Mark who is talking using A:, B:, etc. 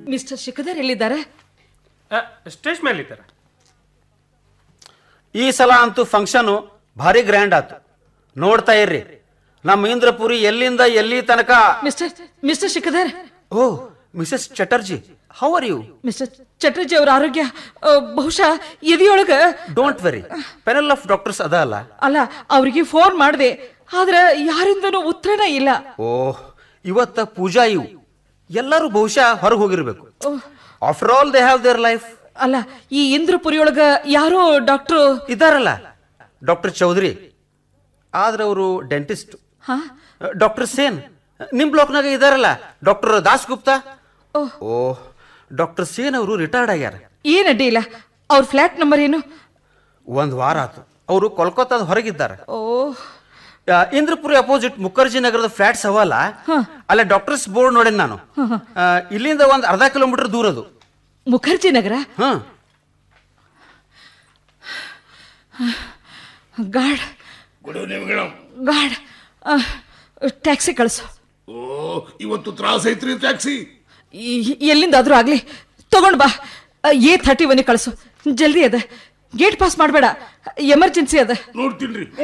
A: mister ಶಿಖದರ್ ಎಲ್ಲಿದ್ದಾರೆ
B: stage ಮೇಲೆ ಇದ್ದಾರೆ
C: ಈ ಸಲ ಅಂತೂ ಫಂಕ್ಷನು ಭಾರಿ ಗ್ರ್ಯಾಂಡ್ ಆತು ನೋಡ್ತಾ ಇರ್ರಿ ನಮ್ಮ ಇಂದ್ರಪುರಿ ಎಲ್ಲಿಂದ ಎಲ್ಲಿ ತನಕ
A: mister mister Shikdar
C: oh Mrs Chatterjee how are you
A: mister Chatterjee ಅವರ ಆರೋಗ್ಯ ಆ, ಬಹುಶಃ ಎದೆಯೊಳಗ
C: don't worry panel of doctors ಅದ ಅಲ್ಲ
A: ಅಲ್ಲ ಅವರಿಗೆ ಫೋನ್ ಮಾಡಿದೆ ಆದ್ರೆ ಯಾರಿಂದನೂ ಉತ್ತರಣ ಇಲ್ಲ
C: ಓಹ್ ಇವತ್ತ ಪೂಜಾ ಇವು ಎಲ್ಲರೂ ಬಹುಶಃ ಹೊರಗೆ ಹೋಗಿರ್ಬೇಕು after all they have their life
A: ಅಲ್ಲ ಈ ಇಂದ್ರಪುರಿಯೊಳಗ ಯಾರೋ ಡಾಕ್ಟ್ರು
C: ಇದಾರಲ್ಲ ಡಾಕ್ಟರ್ ಚೌಧರಿ ಆದ್ರೆ ಅವರು ಡೆಂಟಿಸ್ಟ್
A: ಹಾ
C: ಡಾಕ್ಟರ್ ಸೇನ್ ನಿಮ್ ಬ್ಲಾಕ್ನಾಗ ಇದಾರಲ್ಲ doctor Das Gupta oh doctor Sen ಅವರು ರಿಟೈರ್ಡ್ ಆಗ್ಯಾರ
A: ಏನ್ ಅಡ್ಡಿ ಇಲ್ಲ ಅವ್ರ ಫ್ಲಾಟ್ ನಂಬರ್ ಏನು
C: ಒಂದ್ ವಾರ ಆತು ಅವರು ಕೋಲ್ಕತ್ತಾದ ಹೊರಗಿದ್ದಾರೆ
A: ಓ
C: ಆ, ಇಂದ್ರಪುರಿ ಅಪೋಸಿಟ್ ಮುಖರ್ಜಿ ನಗರದ ಫ್ಲಾಟ್ಸ್ ಅವಲ್ಲ ಅಲ್ಲೇ ಡಾಕ್ಟರ್ಸ್ ಬೋರ್ಡ್ ನೋಡೇನ್ ನಾನು ಆ, ಇಲ್ಲಿಂದ ಒಂದ್ ಅರ್ಧ ಕಿಲೋಮೀಟರ್ ದೂರ ಅದು
A: Mukherjee Nagar
C: hmm
A: God
D: good evening madam
A: God taxi ಕಳಿಸು
D: ಓ ಇವತ್ತು ತ್ರಾಸ ಐತ್ರಿ ಟ್ಯಾಕ್ಸಿ
A: ಈ- ಎಲ್ಲಿಂದಾದ್ರೂ ಆಗ್ಲಿ ತಗೊಂಡ್ ಬಾ ಎ ಥರ್ಟಿ ಒನ್ ಕಳಿಸು ಜಲ್ದಿ ಅದ ಗೇಟ್ ಪಾಸ್ ಮಾಡಬೇಡ ಎಮರ್ಜೆನ್ಸಿ ಅದ
D: ನೋಡ್ತೀನಿ